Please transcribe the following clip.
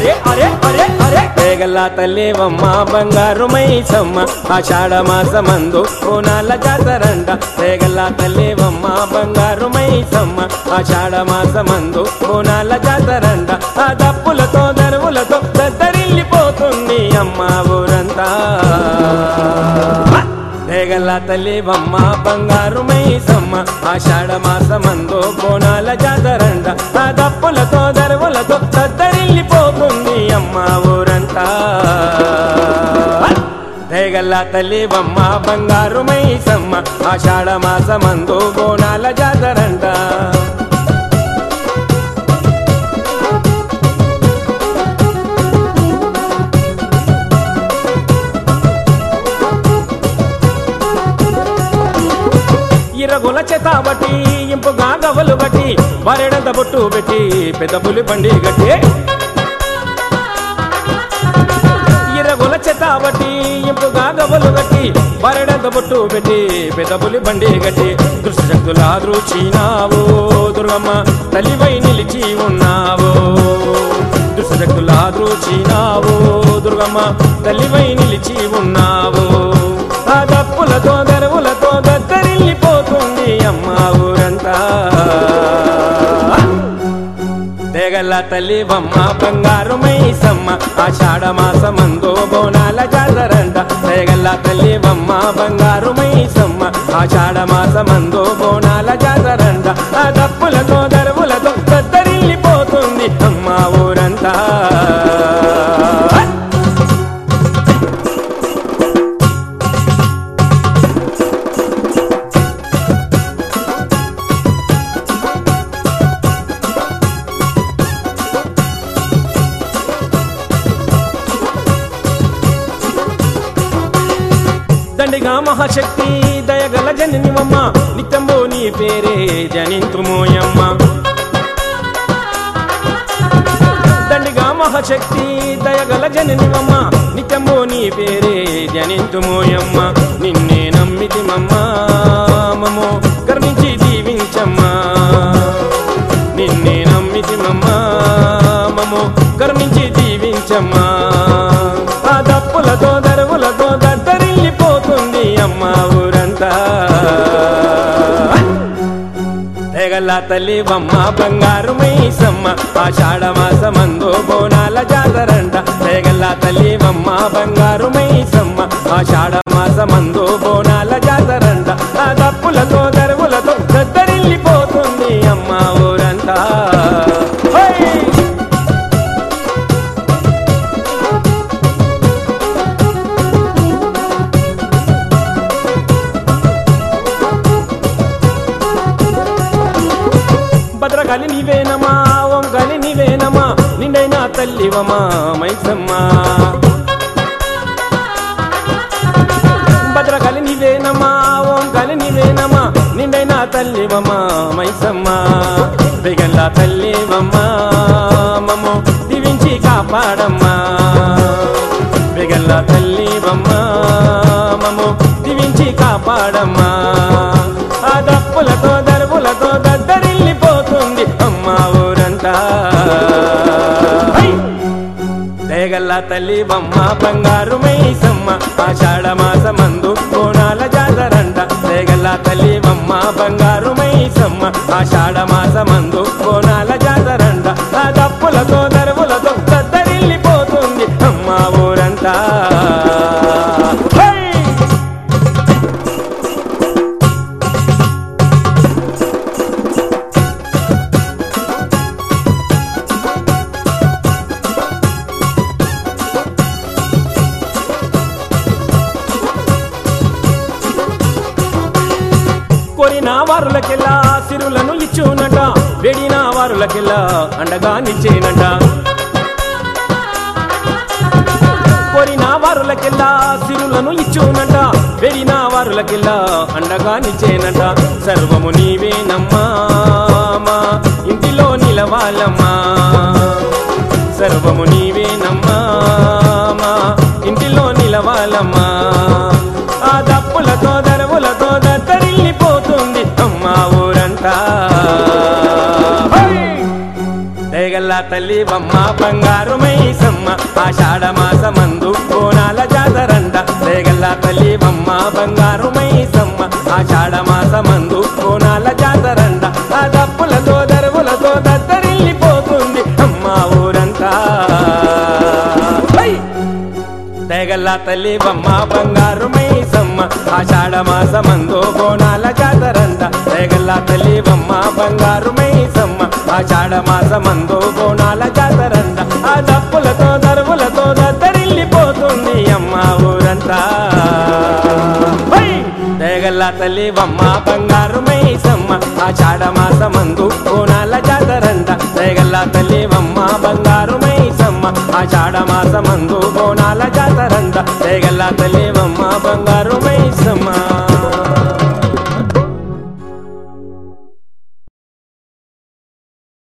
అరే అరే అరే అరే పేగల తల్లేవమ్మ బంగారు మైసమ్మ ఆషాఢ మాసమందు కోనాల జాతరండ పేగల తల్లేవమ్మ బంగారు మైసమ్మ ఆషాఢ మాసమందు కోనాల జాతరండ ఆ దప్పులతో దరువులతో దద్దరిల్లిపోతుంది అమ్మ ఊరంతా పేగల తల్లివమ్మ బంగారు మైసమ్మ ఆషాఢ మాసమందు కోనాల జాతరండ ఆ దప్పులతో దరువులతో దద్దరిల్లిపోతుంది అమ్మ ఊరంతా పేగల తల్లివమ్మ బంగారు మైసమ్మ ఆషాఢ మాసమందు కోనాల జాతరండ ఇరగుల చేతాబట్టి ఇంపుగా గవలు బట్టి వరెడంత బొట్టు పెట్టి పెద్ద పులి బండి గట్టి ఇరగుల చేతాబట్టి ఇంపుగా గవలు గట్టి వరెడంత బొట్టు పెట్టి పెద్ద పులి బండి గట్టి దుష్టశక్తుల దృచినావు దుర్గమ్మ తల్లివై నిలిచి ఉన్నావు దుష్టశక్తుల దృచినావు దుర్గమ్మ తల్లివై నిలిచి ఉన్నావు ఆ దప్పులతో దరువులతో దద్దరిల్లిపోతుంది అమ్మ ఊరంతా తెగల తల్లివమ్మ బంగారు మైసమ్మ ఆషాఢ మాసమందు బోనాల జాతరంట తెగల తల్లివమ్మ బంగారు మైసమ్మ ఆషాఢ మాసమందు బోనాల జాతరంట ఆ దప్పులతో దరువులతో దద్దరిల్లిపోతుంది అమ్మ ఊరంతా దండిగా మహాశక్తి దయగల జననివమ్మ నిత్యంబో నీ పేరే జనింతుమోయమ్మ దండిగా మహాశక్తి దయగల జననివమ్మ నిత్యంబో నీ పేరే జనింతుమోయమ్మ నిన్నే నమ్మితిమమ్మ మమో కర్మించి దీవించమ్మా నిన్నే నమ్మితిమమ్మ మమో కర్మించి దీవించమ్మా ఆ దప్పులతో దరువులతో దద్దరిల్లిపోతుంది అమ్మ ఊరంతా తెగల తల్లివమ్మ బంగారు మైసమ్మ ఆషాఢ మాసమందు బోనాల జాతరంట తెగల తల్లివమ్మ బంగారు మైసమ్మ ఆషాఢ మాసమందు బోనాల జాతరంట ఆ దప్పులతో దరువులతో దద్దరిల్లిపోతుంది అమ్మ ఊరంతా హై! భద్రకాళి నీవేనమా ఓంకాళి నీవేనమా నిండైన తల్లివమా మైసమ్మ భద్రకాళి నీవేనమా ఓంకాళి నీవేనమా నిండైన తల్లివమా మైసమ్మ దిగల్ల తల్లివమ్మా మమ్ము దీవించి కాపాడమ్మా దిగల్ల తల్లివమ్మా మమ్ము దీవించి కాపాడమ్మా ఆ దప్పులతో దరువులతో దద్దరిల్లిపోతుంది అమ్మ ఊరంతా హై! దేగల్ల తల్లి బొమ్మ బంగారు మైసమ్మ ఆషాఢ మాసమందు కోణాల జాతరంట దేగల్ల తల్లి బొమ్మ బంగారు మైసమ్మ ఆషాఢ మాసమందు కోణాల జాతరంట ఆ దప్పులతో దరువులతో దద్దరిల్లిపోతుంది అమ్మ ఊరంతా హై! కోరిన వారులకెల్లా సిరులను ఇచ్చునట వెడిన వారులకెల్లా అండగా నిచ్చేనట కోరిన వారులకెల్లా సిరులను ఇచ్చునట వెడిన వారులకెల్లా అండగా నిచ్చేనట సర్వము నీవేనమ్మా మా ఇంటిలో నిలవాలమ్మా సర్వము నీవేనమ్మా మా ఇంటిలో నిలవాలమ్మా ఆ దప్పులతో దరువులతో దద్దరిల్లిపోతుంది అమ్మ ఊరంతా హై! దేగల్ల దేగల్లా తల్లి బొమ్మ బంగారు మైసమ్మ ఆషాఢ మాసమందు కోనాల జాతరంట దేగల్లా తల్లి బొమ్మ బంగారు మైసమ్మ ఆషాఢ మాసమందు కోనాల జాతరంట ఆ దప్పులతో దరువులతో దద్దరిల్లిపోతుంది అమ్మ ఊరంతా హై! తెగల్లా తల్లి బొమ్మ బంగారు మైసమ్మ ఆషాఢ మాసమందు బోనాల జాతరంట తెగల్లా తల్లి బొమ్మ బంగారు మైసమ్మ ఆషాఢ మాసమందు బోనాల జాతరంట ఆ దప్పులతో దరువులతో దద్దరిల్లిపోతుంది అమ్మ ఊరంతా హై! తెగల్లా తల్లి బొమ్మ బంగారు మైసమ్మ ఆషాఢ మాసమందు బోనాల జాతరంట తెగల్లా తల్లి బొమ్మ బంగారు మైసమ్మ ఆషాఢ మాసమందు బోనాల జాతరంట తెగల్లా తల్లి బొమ్మ బంగారు